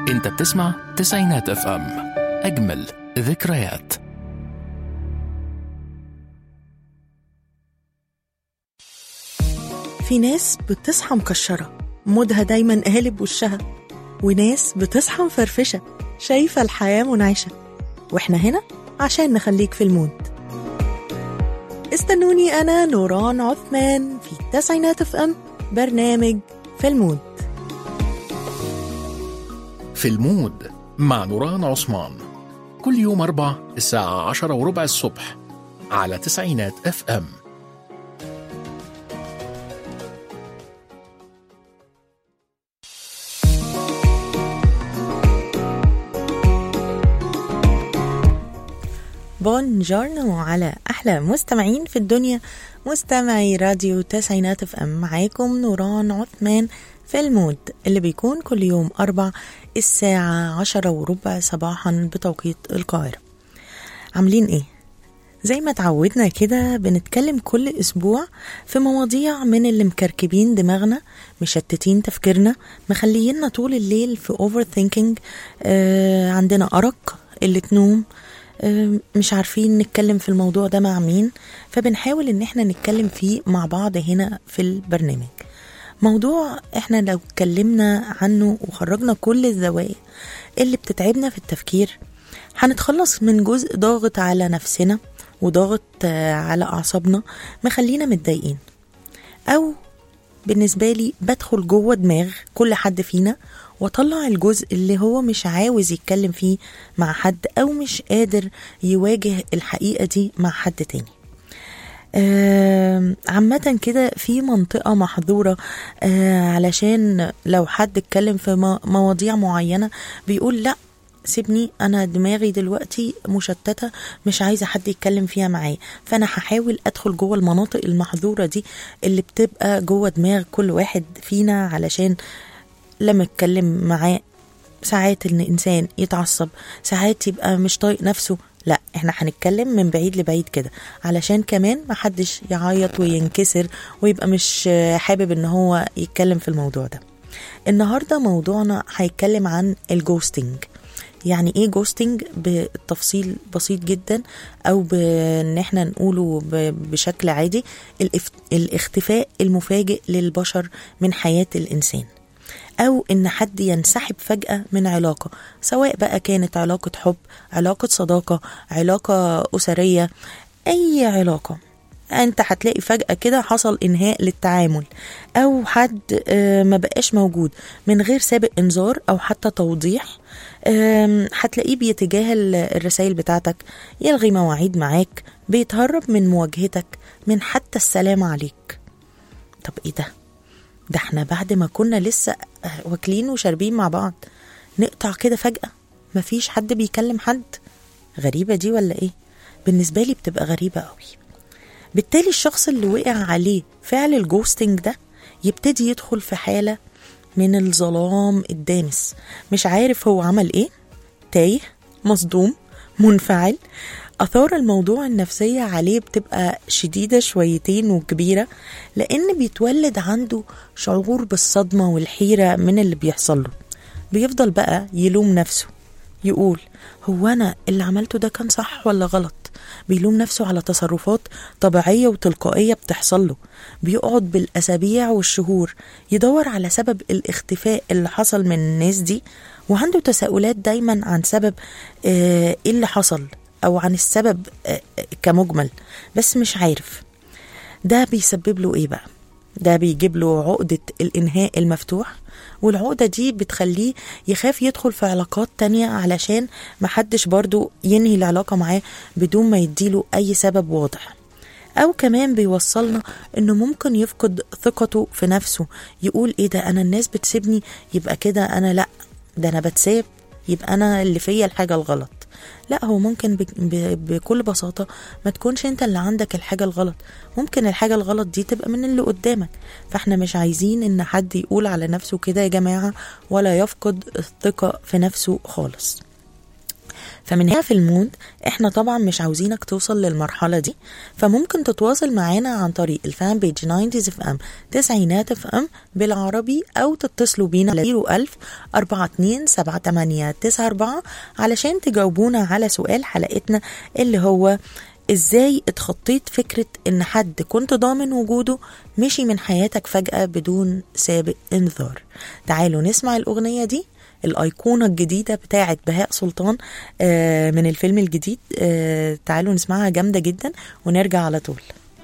انت بتسمع تسعينات اف ام اجمل ذكريات في ناس بتصحى مكشرة مودها دايما قالب وشها وناس بتصحى مفرفشة شايفة الحياة منعشة واحنا هنا عشان نخليك في المود استنوني أنا نوران عثمان في التسعينات اف ام برنامج في المود في المود مع نوران عثمان كل يوم أربع الساعة عشرة وربع الصبح على تسعينات اف ام بونجورنو على أحلى مستمعين في الدنيا مستمعي راديو تسعينات اف ام معاكم نوران عثمان في المود اللي بيكون كل يوم أربع الساعة عشرة وربع صباحا بتوقيت القاهرة عاملين ايه؟ زي ما اتعودنا كده بنتكلم كل أسبوع في مواضيع من اللي مكركبين دماغنا مشتتين تفكيرنا مخلينا طول الليل في اوفر ثينكينج آه عندنا أرق قلة نوم آه مش عارفين نتكلم في الموضوع ده مع مين فبنحاول ان احنا نتكلم فيه مع بعض هنا في البرنامج موضوع احنا لو اتكلمنا عنه وخرجنا كل الزوايا اللي بتتعبنا في التفكير هنتخلص من جزء ضاغط على نفسنا وضاغط آه، على أعصابنا مخلينا متضايقين أو بالنسبة لي بدخل جوه دماغ كل حد فينا واطلع الجزء اللي هو مش عاوز يتكلم فيه مع حد أو مش قادر يواجه الحقيقة دي مع حد تاني آه، عامة كده في منطقة محظورة آه، علشان لو حد اتكلم في مو- مواضيع معينة بيقول لا سيبني انا دماغي دلوقتي مشتته مش عايزه حد يتكلم فيها معايا فانا هحاول ادخل جوه المناطق المحظوره دي اللي بتبقى جوه دماغ كل واحد فينا علشان لما اتكلم معاه ساعات ان انسان يتعصب ساعات يبقى مش طايق نفسه لا احنا هنتكلم من بعيد لبعيد كده علشان كمان محدش يعيط وينكسر ويبقى مش حابب ان هو يتكلم في الموضوع ده النهارده موضوعنا هيتكلم عن الجوستنج يعني ايه جوستنج بتفصيل بسيط جدا او بان احنا نقوله ب- بشكل عادي الاف- الاختفاء المفاجئ للبشر من حياة الانسان او ان حد ينسحب فجأة من علاقة سواء بقى كانت علاقة حب علاقة صداقة علاقة اسرية اي علاقة انت هتلاقي فجأة كده حصل انهاء للتعامل او حد آه، ما بقاش موجود من غير سابق انذار او حتى توضيح آم، هتلاقيه بيتجاهل الرسائل بتاعتك يلغي مواعيد معاك بيتهرب من مواجهتك من حتى السلام عليك طب ايه ده ده احنا بعد ما كنا لسه آه، واكلين وشاربين مع بعض نقطع كده فجأة مفيش حد بيكلم حد غريبة دي ولا ايه بالنسبة لي بتبقى غريبة قوي بالتالي الشخص اللي وقع عليه فعل الجوستنج ده يبتدي يدخل في حالة من الظلام الدامس مش عارف هو عمل ايه تايه مصدوم منفعل أثار الموضوع النفسية عليه بتبقى شديدة شويتين وكبيرة لأن بيتولد عنده شعور بالصدمة والحيرة من اللي بيحصل له بيفضل بقى يلوم نفسه يقول هو أنا اللي عملته ده كان صح ولا غلط بيلوم نفسه على تصرفات طبيعية وتلقائية بتحصل له بيقعد بالأسابيع والشهور يدور على سبب الاختفاء اللي حصل من الناس دي وعنده تساؤلات دايما عن سبب آه، ايه اللي حصل أو عن السبب آه، آه، كمجمل بس مش عارف ده بيسبب له ايه بقى ده بيجيب له عقدة الإنهاء المفتوح والعقدة دي بتخليه يخاف يدخل في علاقات تانية علشان محدش برضو ينهي العلاقة معاه بدون ما يديله أي سبب واضح أو كمان بيوصلنا إنه ممكن يفقد ثقته في نفسه يقول إيه ده أنا الناس بتسيبني يبقى كده أنا لأ ده أنا بتساب يبقى أنا اللي فيا الحاجة الغلط لا هو ممكن بك- ب- بكل بساطة ما تكونش انت اللي عندك الحاجة الغلط ممكن الحاجة الغلط دي تبقى من اللي قدامك فاحنا مش عايزين ان حد يقول على نفسه كده يا جماعة ولا يفقد الثقة في نفسه خالص فمن هنا في المود احنا طبعا مش عاوزينك توصل للمرحلة دي فممكن تتواصل معانا عن طريق الفان بيج 90 اف ام تسعينات اف ام بالعربي او تتصلوا بينا على 01000 42 78 94 علشان تجاوبونا على سؤال حلقتنا اللي هو ازاي اتخطيت فكرة ان حد كنت ضامن وجوده مشي من حياتك فجأة بدون سابق انذار تعالوا نسمع الاغنية دي الأيقونة الجديدة بتاعت بهاء سلطان آه، من الفيلم الجديد آه، تعالوا نسمعها جامدة جدا ونرجع على طول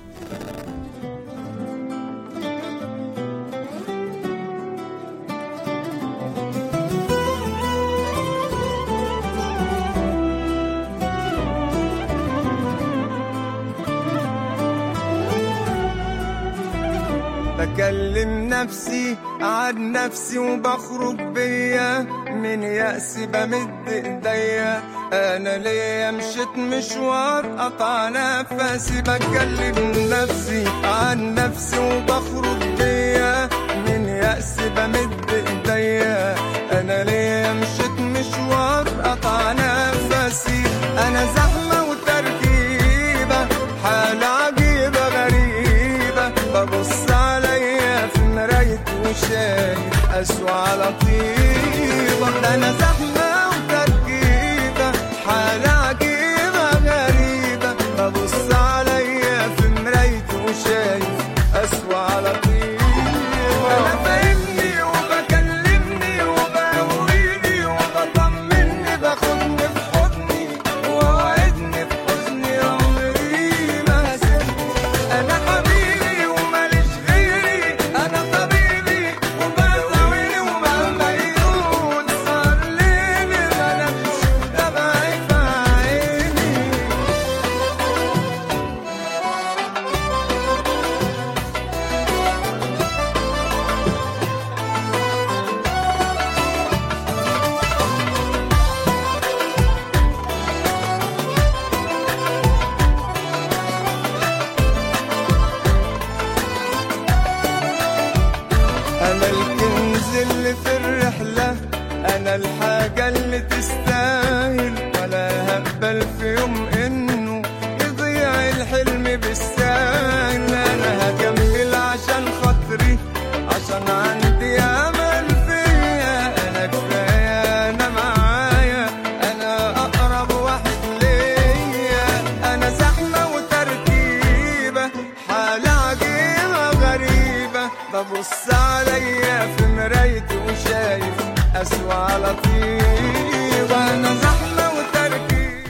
بكلم نفسي عن نفسي وبخرج بيا من يأس بمد ايديا انا ليا مشيت مشوار قطع نفسي بكلم نفسي عن نفسي وبخرج بيا من يأس بمد ايديا انا ليا مشيت مشوار قطع نفسي انا زحمة وتركيبة حالة عجيبة غريبة ببص عليا في مراية وشايف أسوأ على طيبة ده أنا زحمة وتركيبة حالة عجيبة غريبة ببص عليا في مراية وشايف أسوأ على طيبة أنا فاهمني وبكلمني وبقويني وبطمني باخدني في حضني ووعدني بحزني عمري ما هسيبني انا حبيبي وماليش غيري انا طبيبي وبداويني ومهما يقول صار ليلي ما نمش دمعي في عيني أنا الكنز اللي في الرحلة أنا الحاجة اللي تستاهل ولا هقبل في يوم إنه يضيع الحلم بالسهل أنا هكمل عشان خاطري عشان عندي أمل فيا أنا كفاية أنا معايا أنا أقرب واحد ليا أنا زحمة وتركيبة حالة عجيبة غريبة ببص عليا في مرايتي وشايف أسوأ على طيبة أنا زحمة وتركيبة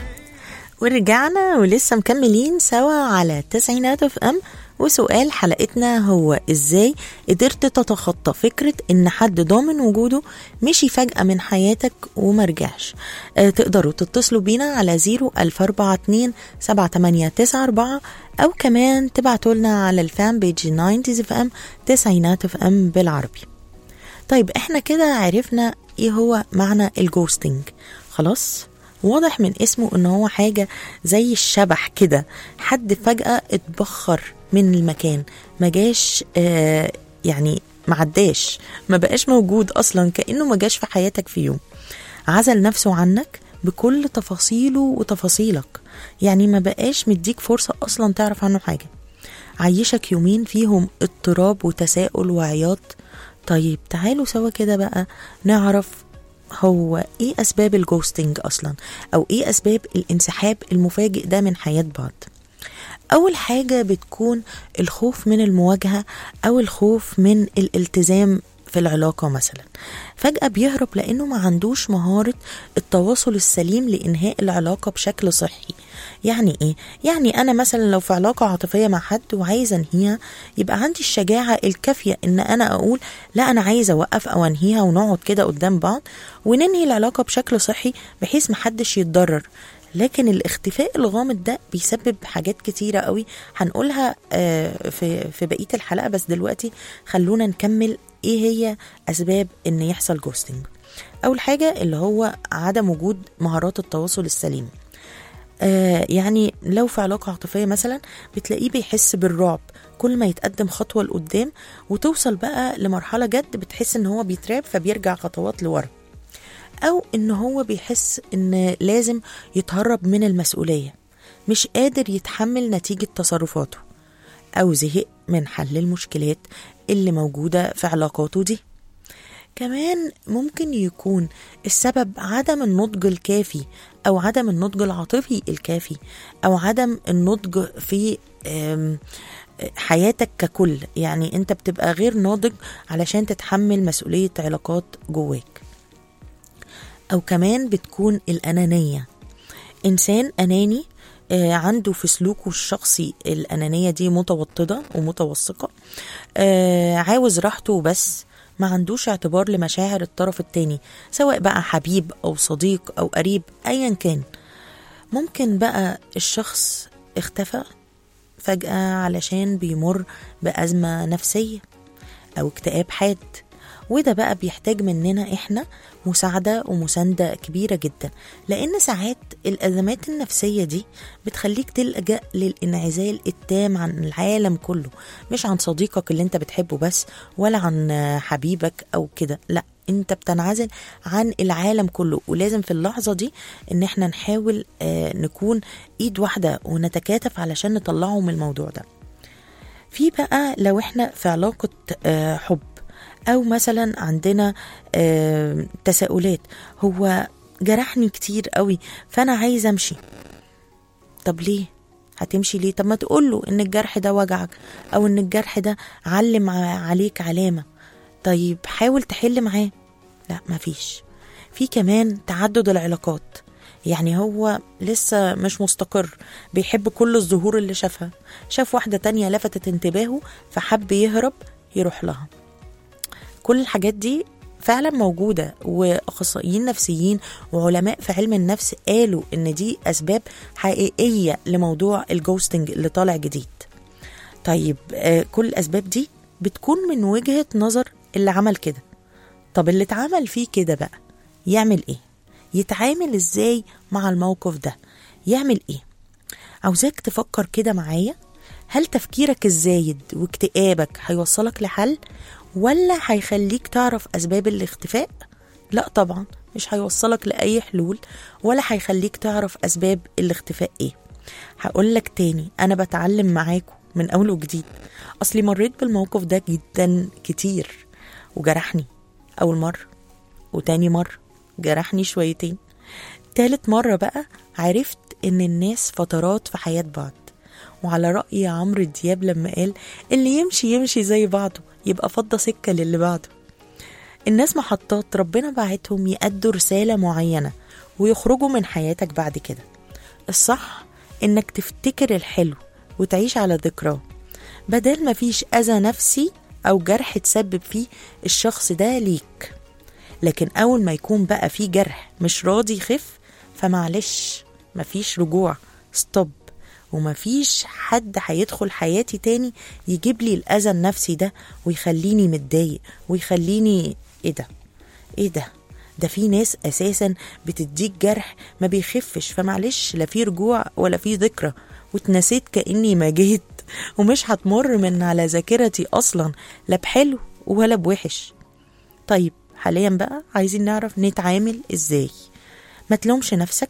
ورجعنا ولسه مكملين سوا على تسعينات اف ام وسؤال حلقتنا هو ازاي قدرت تتخطى فكرة ان حد ضامن وجوده مشي فجأة من حياتك ومرجعش آه تقدروا تتصلوا بينا على 01042 7894 او كمان تبعتوا لنا على الفان بيج 90 اف ام تسعينات اف ام بالعربي طيب احنا كده عرفنا ايه هو معنى الجوستنج خلاص واضح من اسمه ان هو حاجة زي الشبح كده حد فجأة اتبخر من المكان ما جاش آه يعني ما عداش ما بقاش موجود اصلا كأنه ما جاش في حياتك في يوم عزل نفسه عنك بكل تفاصيله وتفاصيلك يعني ما بقاش مديك فرصة اصلا تعرف عنه حاجة عيشك يومين فيهم اضطراب وتساؤل وعياط طيب تعالوا سوا كده بقى نعرف هو ايه اسباب الجوستنج اصلا او ايه اسباب الانسحاب المفاجئ ده من حياة بعض اول حاجة بتكون الخوف من المواجهة او الخوف من الالتزام في العلاقة مثلا فجأة بيهرب لأنه ما عندوش مهارة التواصل السليم لإنهاء العلاقة بشكل صحي يعني إيه؟ يعني أنا مثلا لو في علاقة عاطفية مع حد وعايزة أنهيها يبقى عندي الشجاعة الكافية إن أنا أقول لا أنا عايزة أوقف أو أنهيها ونقعد كده قدام بعض وننهي العلاقة بشكل صحي بحيث محدش يتضرر لكن الاختفاء الغامض ده بيسبب حاجات كتيرة قوي هنقولها آه، في في بقية الحلقة بس دلوقتي خلونا نكمل ايه هي اسباب ان يحصل جوستنج اول حاجة اللي هو عدم وجود مهارات التواصل السليم آه يعني لو في علاقة عاطفية مثلا بتلاقيه بيحس بالرعب كل ما يتقدم خطوة لقدام وتوصل بقى لمرحلة جد بتحس ان هو بيترعب فبيرجع خطوات لورا أو إن هو بيحس إن لازم يتهرب من المسؤولية مش قادر يتحمل نتيجة تصرفاته أو زهق من حل المشكلات اللي موجودة في علاقاته دي كمان ممكن يكون السبب عدم النضج الكافي أو عدم النضج العاطفي الكافي أو عدم النضج في آم، حياتك ككل يعني انت بتبقى غير ناضج علشان تتحمل مسؤولية علاقات جواك أو كمان بتكون الأنانية إنسان أناني آه، عنده في سلوكه الشخصي الأنانية دي متوطدة ومتوثقة آه، عاوز راحته بس ما عندوش اعتبار لمشاعر الطرف التاني سواء بقى حبيب أو صديق أو قريب أيا كان ممكن بقى الشخص اختفى فجأة علشان بيمر بأزمة نفسية أو اكتئاب حاد وده بقى بيحتاج مننا احنا مساعدة ومساندة كبيرة جدا لأن ساعات الأزمات النفسية دي بتخليك تلجأ للانعزال التام عن العالم كله مش عن صديقك اللي انت بتحبه بس ولا عن حبيبك أو كده لا انت بتنعزل عن العالم كله ولازم في اللحظة دي ان احنا نحاول آه، نكون ايد واحدة ونتكاتف علشان نطلعه من الموضوع ده في بقى لو احنا في علاقة آه، حب أو مثلا عندنا آه، تساؤلات هو جرحني كتير قوي فأنا عايزة أمشي طب ليه؟ هتمشي ليه؟ طب ما تقوله إن الجرح ده وجعك أو إن الجرح ده علم ع- عليك علامة طيب حاول تحل معاه لا مفيش في كمان تعدد العلاقات يعني هو لسه مش مستقر بيحب كل الظهور اللي شافها شاف واحدة تانية لفتت انتباهه فحب يهرب يروح لها كل الحاجات دي فعلا موجودة وأخصائيين نفسيين وعلماء في علم النفس قالوا إن دي أسباب حقيقية لموضوع الجوستنج اللي طالع جديد طيب آه، كل الأسباب دي بتكون من وجهة نظر اللي عمل كده طب اللي اتعمل فيه كده بقى يعمل ايه يتعامل ازاي مع الموقف ده يعمل ايه عاوزاك تفكر كده معايا هل تفكيرك الزايد واكتئابك هيوصلك لحل ولا هيخليك تعرف اسباب الاختفاء لا طبعا مش هيوصلك لاي حلول ولا هيخليك تعرف اسباب الاختفاء ايه هقولك تاني انا بتعلم معاكم من اول وجديد اصلي مريت بالموقف ده جدا كتير وجرحني اول مره وتاني مرة جرحني شويتين تالت مرة بقى عرفت إن الناس فترات في حياة بعض وعلى رأي عمرو دياب لما قال اللي يمشي يمشي زي بعضه يبقى فضى سكة للي بعده الناس محطات ربنا بعتهم يأدوا رسالة معينة ويخرجوا من حياتك بعد كده الصح إنك تفتكر الحلو وتعيش على ذكراه بدل ما فيش أذى نفسي أو جرح تسبب فيه الشخص ده ليك لكن أول ما يكون بقى في جرح مش راضي يخف فمعلش مفيش رجوع ستوب ومفيش حد هيدخل حياتي تاني يجيب لي الأذى النفسي ده ويخليني متضايق ويخليني ايه ده ايه ده ده في ناس اساسا بتديك جرح ما بيخفش فمعلش لا في رجوع ولا في ذكرى واتنسيت كاني ما جيت ومش هتمر من على ذاكرتي اصلا لا بحلو ولا بوحش طيب حاليا بقى عايزين نعرف نتعامل ازاي ما تلومش نفسك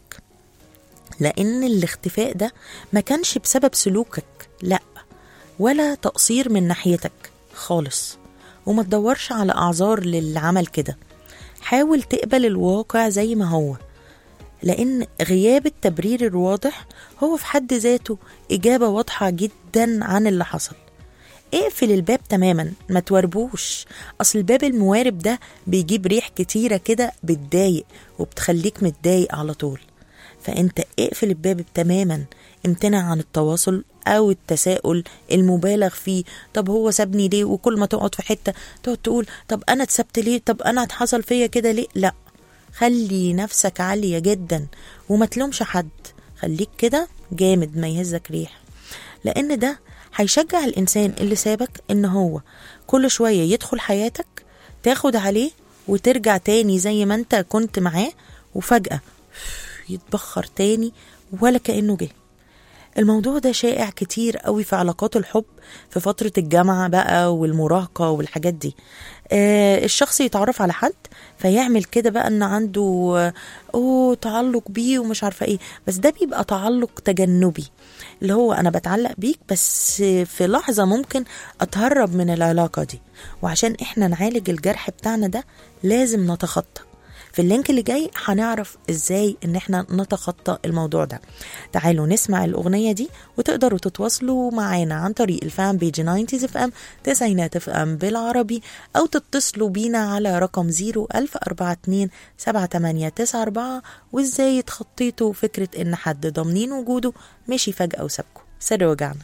لان الاختفاء ده ما كانش بسبب سلوكك لا ولا تقصير من ناحيتك خالص وما تدورش على اعذار للي عمل كده حاول تقبل الواقع زي ما هو لان غياب التبرير الواضح هو في حد ذاته اجابه واضحه جدا عن اللي حصل اقفل الباب تماما ما توربوش اصل الباب الموارب ده بيجيب ريح كتيره كده بتضايق وبتخليك متضايق على طول فانت اقفل الباب تماما امتنع عن التواصل او التساؤل المبالغ فيه طب هو سابني ليه وكل ما تقعد في حته تقعد تقول طب انا اتسبت ليه طب انا اتحصل فيا كده ليه لا خلي نفسك عاليه جدا وما تلومش حد خليك كده جامد ما يهزك ريح لان ده هيشجع الانسان اللي سابك ان هو كل شويه يدخل حياتك تاخد عليه وترجع تاني زي ما انت كنت معاه وفجاه يتبخر تاني ولا كانه جه الموضوع ده شائع كتير قوي في علاقات الحب في فترة الجامعة بقى والمراهقة والحاجات دي آه الشخص يتعرف على حد فيعمل كده بقى ان عنده آه، اوه تعلق بيه ومش عارفة ايه بس ده بيبقى تعلق تجنبي اللي هو انا بتعلق بيك بس في لحظة ممكن اتهرب من العلاقة دي وعشان احنا نعالج الجرح بتاعنا ده لازم نتخطى في اللينك اللي جاي هنعرف ازاي ان احنا نتخطى الموضوع ده تعالوا نسمع الاغنيه دي وتقدروا تتواصلوا معانا عن طريق الفان بيج 90 اف ام تسعينات اف ام بالعربي او تتصلوا بينا على رقم 01042 7894 وازاي تخطيتوا فكره ان حد ضامنين وجوده مشي فجاه وسابكم سر وجعنا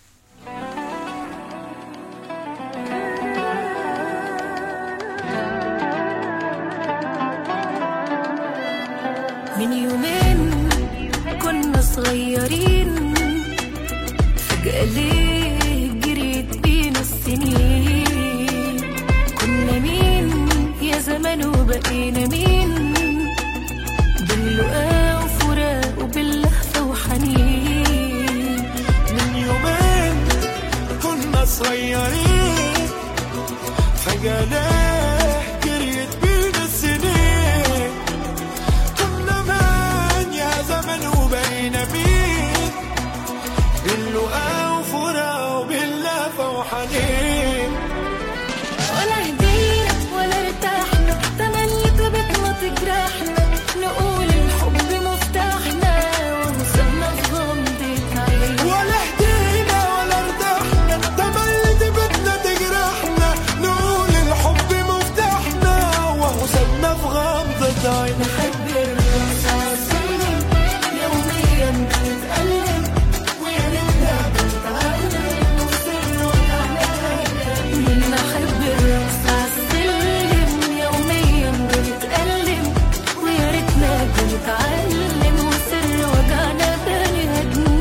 من يومين كنا صغيرين فجأة ليه جريت بينا السنين كنا مين يا زمان وبقينا مين باللقاء وفراق وباللهفة وحنين من يومين كنا صغيرين فجأة ليه جريت بينا السنين كنا مان يا زمن وبقينا مين باللقاء وفراق وباللهفة وحنين ولا هدينا ولا ارتحنا تملي طبتنا تجرحنا نقول الحب مفتاحنا ووصلنا في غمضة عين ولا هدينا ولا ارتحنا تملت بدنا تجرحنا نقول الحب مفتاحنا ووصلنا في غمضة عين نحب الرقص عالسلم يوميا بنتألم ويا ريتنا بنتعلم وسر وتعلم نحب الرقص عالسلم يوميا بنتألم ويا ريتنا بنتعلم وسر وجعنا بني آدمين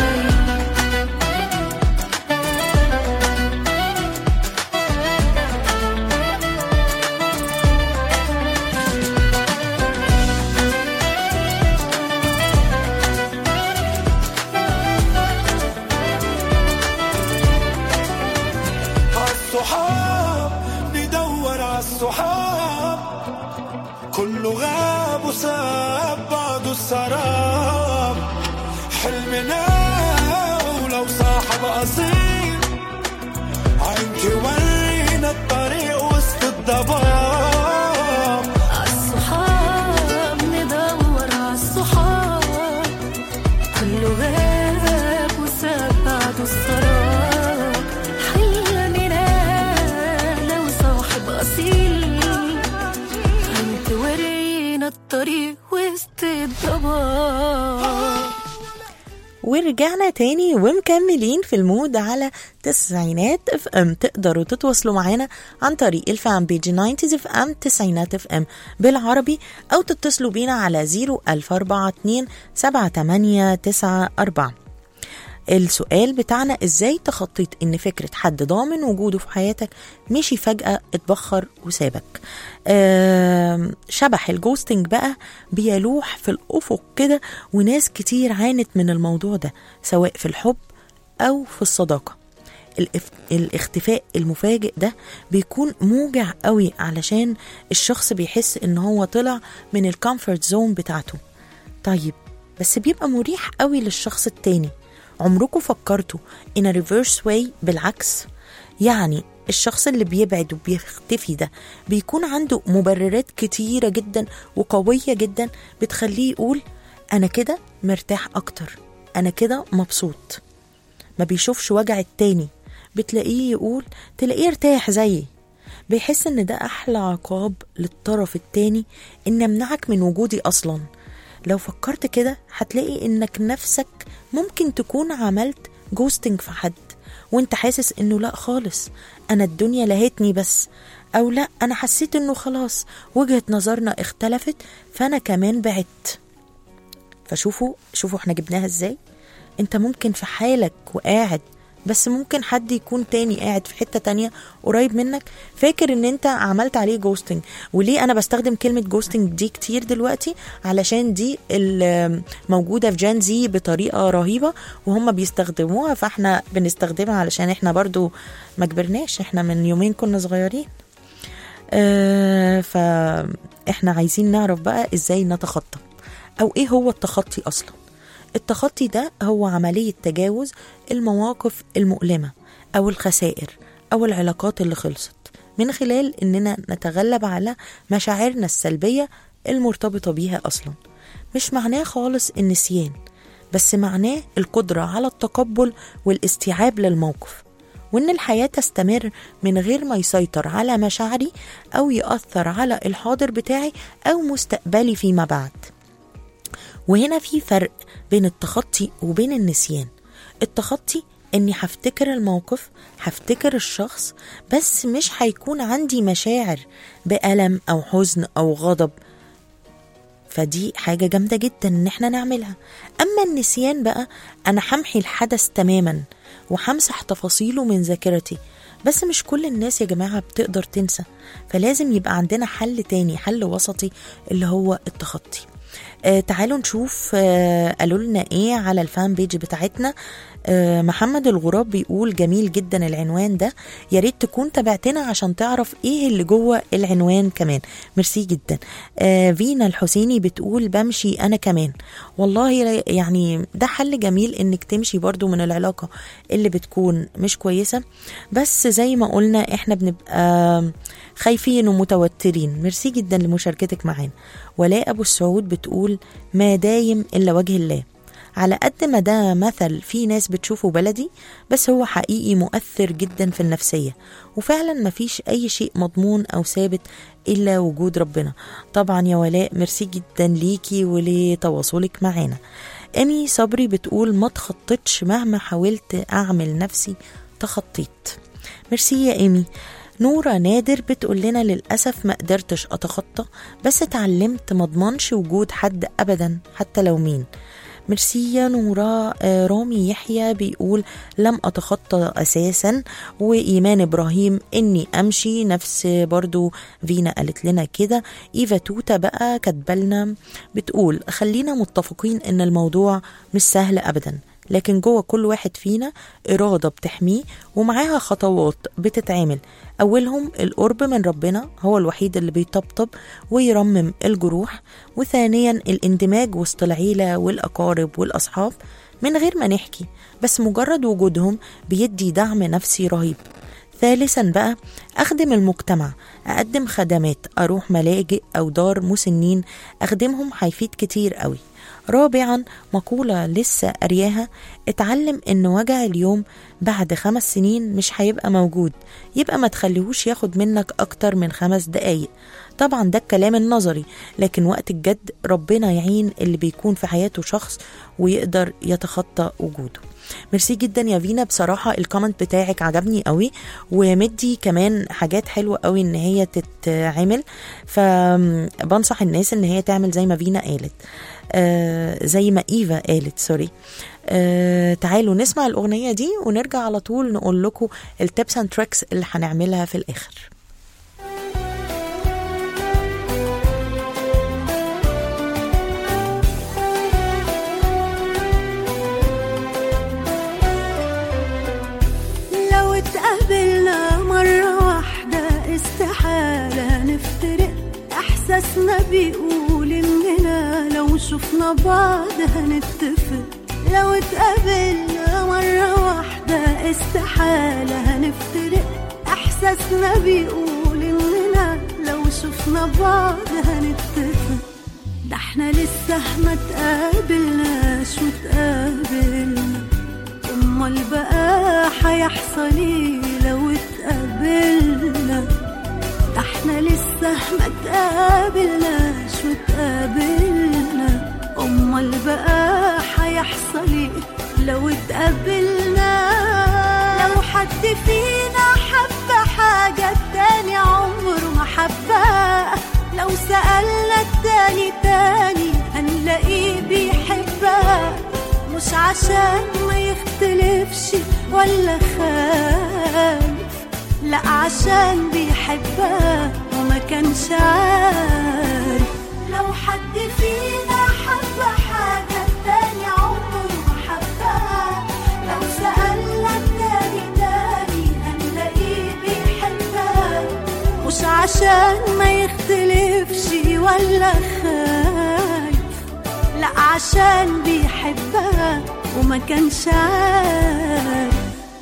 عالصحاب ندور عالصحاب كله غاب وساب بعضه السراب حلمنا ولو صاحب أصيل عين تورينا الطريق وسط الضباب عالصحاب ندور عالصحاب كله غاب وساب بعده السراب حلمنا لو صاحب أصيل انت ورينا الطريق وسط الضباب ورجعنا تاني ومكملين في المود على تسعينات اف ام تقدروا تتواصلوا معانا عن طريق الفان بيج 90 اف ام تسعينات اف ام بالعربي او تتصلوا بينا على 01042 7894 السؤال بتاعنا ازاي تخطيت ان فكرة حد ضامن وجوده في حياتك مشي فجأة اتبخر وسابك آم، شبح الجوستنج بقى بيلوح في الأفق كده وناس كتير عانت من الموضوع ده سواء في الحب أو في الصداقة الاف- الاختفاء المفاجئ ده بيكون موجع قوي علشان الشخص بيحس ان هو طلع من الكومفورت زون بتاعته طيب بس بيبقى مريح قوي للشخص التاني عمركم فكرتوا in a reverse way بالعكس يعني الشخص اللي بيبعد وبيختفي ده بيكون عنده مبررات كتيرة جدا وقوية جدا بتخليه يقول أنا كده مرتاح أكتر أنا كده مبسوط ما بيشوفش وجع التاني بتلاقيه يقول تلاقيه ارتاح زيي بيحس ان ده احلى عقاب للطرف التاني ان يمنعك من وجودي اصلا لو فكرت كده هتلاقي انك نفسك ممكن تكون عملت جوستنج في حد وانت حاسس انه لا خالص انا الدنيا لهتني بس او لا انا حسيت انه خلاص وجهة نظرنا اختلفت فانا كمان بعدت فشوفوا شوفوا احنا جبناها ازاي انت ممكن في حالك وقاعد بس ممكن حد يكون تاني قاعد في حتة تانية قريب منك فاكر ان انت عملت عليه جوستنج وليه انا بستخدم كلمة جوستنج دي كتير دلوقتي علشان دي ال- موجودة في جان زي بطريقة رهيبة وهم بيستخدموها فاحنا بنستخدمها علشان احنا برضو ما كبرناش احنا من يومين كنا صغيرين آه فاحنا عايزين نعرف بقى ازاي نتخطى او ايه هو التخطي اصلا التخطي ده هو عملية تجاوز المواقف المؤلمة أو الخسائر أو العلاقات اللي خلصت من خلال إننا نتغلب على مشاعرنا السلبية المرتبطة بيها أصلا مش معناه خالص النسيان بس معناه القدرة على التقبل والاستيعاب للموقف وإن الحياة تستمر من غير ما يسيطر على مشاعري أو يأثر على الحاضر بتاعي أو مستقبلي فيما بعد وهنا في فرق بين التخطي وبين النسيان التخطي اني هفتكر الموقف هفتكر الشخص بس مش هيكون عندي مشاعر بألم او حزن او غضب فدي حاجة جامدة جدا ان احنا نعملها اما النسيان بقى انا همحي الحدث تماما وهمسح تفاصيله من ذاكرتي بس مش كل الناس يا جماعة بتقدر تنسى فلازم يبقى عندنا حل تاني حل وسطي اللي هو التخطي آه تعالوا نشوف آه قالوا لنا ايه على الفان بيج بتاعتنا آه محمد الغراب بيقول جميل جدا العنوان ده يا ريت تكون تابعتنا عشان تعرف ايه اللي جوه العنوان كمان ميرسي جدا آه فينا الحسيني بتقول بمشي انا كمان والله يعني ده حل جميل انك تمشي برضو من العلاقة اللي بتكون مش كويسة بس زي ما قلنا احنا بنبقى خايفين ومتوترين ميرسي جدا لمشاركتك معانا ولاء ابو السعود بتقول ما دايم الا وجه الله على قد ما ده مثل في ناس بتشوفه بلدي بس هو حقيقي مؤثر جدا في النفسية وفعلا مفيش أي شيء مضمون أو ثابت إلا وجود ربنا طبعا يا ولاء ميرسي جدا ليكي ولتواصلك معانا أمي صبري بتقول ما تخطيتش مهما حاولت أعمل نفسي تخطيت ميرسي يا إيمي نورة نادر بتقول لنا للأسف ما قدرتش أتخطى بس اتعلمت مضمنش وجود حد أبدا حتى لو مين ميرسي يا نورا آه، رامي يحيى بيقول لم أتخطى أساسا وإيمان إبراهيم إني أمشي نفس برضو فينا قالت لنا كده إيفا توتا بقى كاتبالنا بتقول خلينا متفقين إن الموضوع مش سهل أبدا لكن جوه كل واحد فينا إرادة بتحميه ومعاها خطوات بتتعمل أولهم القرب من ربنا هو الوحيد اللي بيطبطب ويرمم الجروح وثانيا الاندماج وسط العيلة والأقارب والأصحاب من غير ما نحكي بس مجرد وجودهم بيدي دعم نفسي رهيب ثالثا بقى أخدم المجتمع أقدم خدمات أروح ملاجئ أو دار مسنين أخدمهم هيفيد كتير قوي رابعا مقولة لسه قرياها اتعلم ان وجع اليوم بعد خمس سنين مش هيبقى موجود يبقى ما تخليهوش ياخد منك اكتر من خمس دقايق طبعا ده الكلام النظري لكن وقت الجد ربنا يعين اللي بيكون في حياته شخص ويقدر يتخطى وجوده ميرسي جدا يا فينا بصراحة الكومنت بتاعك عجبني قوي ومدي كمان حاجات حلوة قوي ان هي تتعمل فبنصح الناس ان هي تعمل زي ما فينا قالت آه زي ما ايفا قالت سوري آه تعالوا نسمع الاغنيه دي ونرجع على طول نقول لكم التيبس اند تريكس اللي هنعملها في الاخر لو اتقابلنا مرة واحدة استحالة نفترق إحساسنا بيقول إننا لو شفنا بعض هنتفق لو اتقابلنا مرة واحدة استحالة هنفترق إحساسنا بيقول إننا لو شفنا بعض هنتفق ده احنا لسه ما تقابلناش وتقابلنا امال بقى هيحصل ايه لو اتقابلنا ده احنا لسه ما تقابلناش وتقابلنا امال بقى هيحصل ايه لو اتقابلنا لو حد فينا حب حاجة التاني عمره ما حبها لو سألنا التاني تاني هنلاقيه بيحبها مش عشان ما يختلفش ولا خايف لا عشان بيحبها وما كانش عارف لو حد فينا حب حاجة التاني عمره ما حبها لو سألنا التاني تاني هنلاقيه بيحبها مش عشان ما يختلفش ولا خايف لا عشان بيحبها وما كانش عارف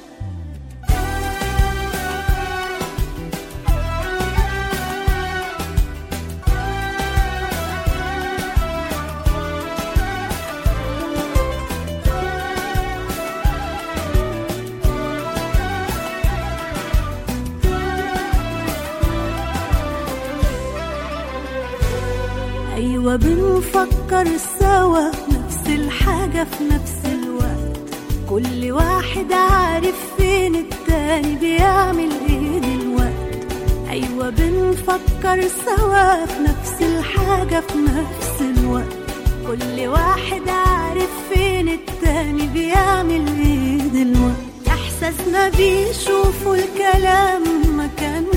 أيوة بنفكر سوا نفس الحاجة في نفس الوقت كل واحد عارف فين التاني بيعمل ايه دلوقت أيوة بنفكر سوا في نفس الحاجة في نفس الوقت كل واحد عارف فين التاني بيعمل ايه دلوقت إحساسنا بيشوفوا الكلام ما كان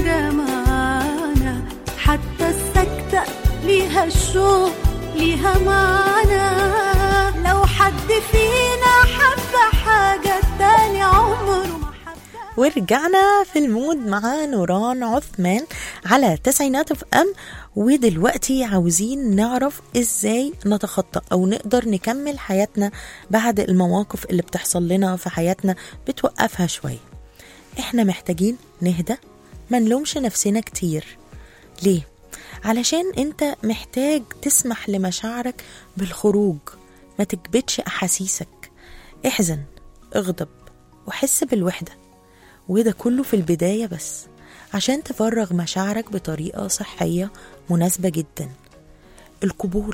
جمعنا حتى السكتة ليها الشوق ليها معنى لو حد فينا حب حاجة التاني عمره ما حبها ورجعنا في المود مع نوران عثمان على تسعينات اف ام ودلوقتي عاوزين نعرف ازاي نتخطى او نقدر نكمل حياتنا بعد المواقف اللي بتحصل لنا في حياتنا بتوقفها شوية احنا محتاجين نهدى ما نلومش نفسنا كتير ليه؟ علشان انت محتاج تسمح لمشاعرك بالخروج ما تكبتش احاسيسك احزن اغضب وحس بالوحده وده كله في البداية بس عشان تفرغ مشاعرك بطريقة صحية مناسبة جدا القبول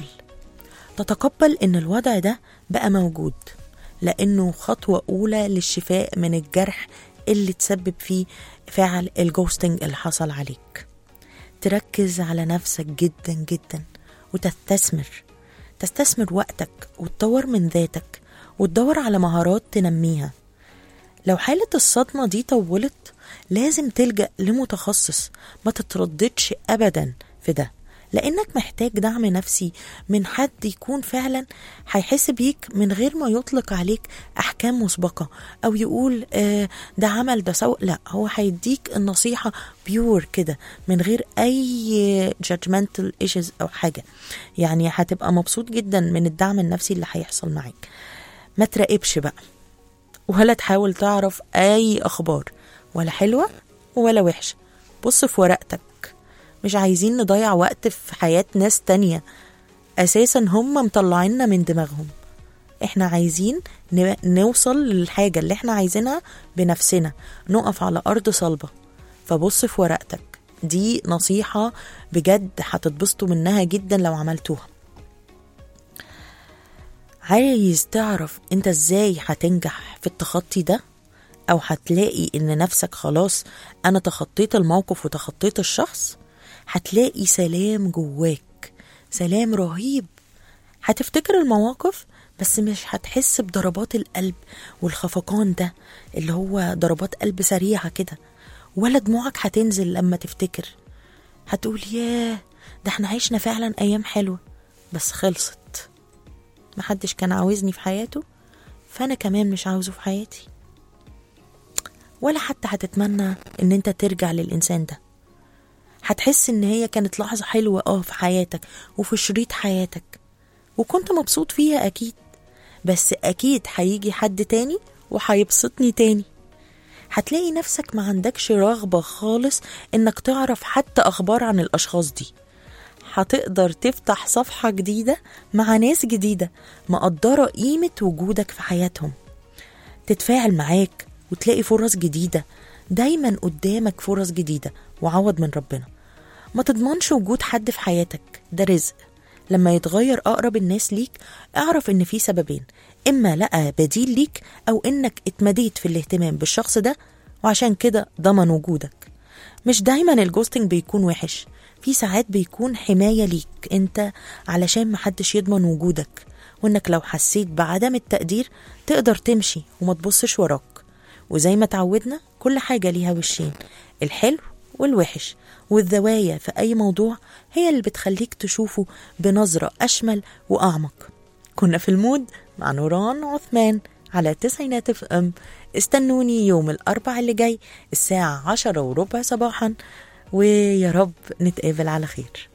تتقبل ان الوضع ده بقى موجود لانه خطوة اولى للشفاء من الجرح اللي تسبب فيه فعل الجوستنج اللي حصل عليك تركز على نفسك جدا جدا وتستثمر تستثمر وقتك وتطور من ذاتك وتدور على مهارات تنميها لو حالة الصدمة دي طولت لازم تلجأ لمتخصص ما تترددش أبدا في ده لأنك محتاج دعم نفسي من حد يكون فعلا هيحس بيك من غير ما يطلق عليك أحكام مسبقة أو يقول آه ده عمل ده سوء لا هو هيديك النصيحة بيور كده من غير أي judgmental issues أو حاجة يعني هتبقى مبسوط جدا من الدعم النفسي اللي هيحصل معاك ما تراقبش بقى ولا تحاول تعرف أي أخبار ولا حلوة ولا وحشة بص في ورقتك مش عايزين نضيع وقت في حياة ناس تانية أساسا هم مطلعيننا من دماغهم احنا عايزين ن- نوصل للحاجة اللي احنا عايزينها بنفسنا نقف على أرض صلبة فبص في ورقتك دي نصيحة بجد هتتبسطوا منها جدا لو عملتوها عايز تعرف انت ازاي هتنجح في التخطي ده او هتلاقي ان نفسك خلاص انا تخطيت الموقف وتخطيت الشخص هتلاقي سلام جواك سلام رهيب هتفتكر المواقف بس مش هتحس بضربات القلب والخفقان ده اللي هو ضربات قلب سريعة كده ولا دموعك هتنزل لما تفتكر هتقول ياه ده احنا عشنا فعلا ايام حلوة بس خلصت محدش كان عاوزني في حياته فانا كمان مش عاوزه في حياتي ولا حتى هتتمنى ان انت ترجع للانسان ده هتحس ان هي كانت لحظة حلوة اه في حياتك وفي شريط حياتك وكنت مبسوط فيها اكيد بس اكيد هيجي حد تاني وهيبسطني تاني هتلاقي نفسك ما عندكش رغبة خالص انك تعرف حتى اخبار عن الاشخاص دي هتقدر تفتح صفحة جديدة مع ناس جديدة مقدرة قيمة وجودك في حياتهم تتفاعل معاك وتلاقي فرص جديدة دايما قدامك فرص جديدة وعوض من ربنا ما تضمنش وجود حد في حياتك ده رزق لما يتغير أقرب الناس ليك اعرف إن في سببين إما لقى بديل ليك أو إنك اتمديت في الاهتمام بالشخص ده وعشان كده ضمن وجودك مش دايما الجوستنج بيكون وحش في ساعات بيكون حماية ليك انت علشان محدش يضمن وجودك وانك لو حسيت بعدم التقدير تقدر تمشي وما تبصش وراك وزي ما تعودنا كل حاجة ليها وشين الحلو والوحش والزوايا في أي موضوع هي اللي بتخليك تشوفه بنظرة أشمل وأعمق كنا في المود مع نوران عثمان على تسعينات اف ام استنوني يوم الأربع اللي جاي الساعة عشرة وربع صباحا ويا رب نتقابل على خير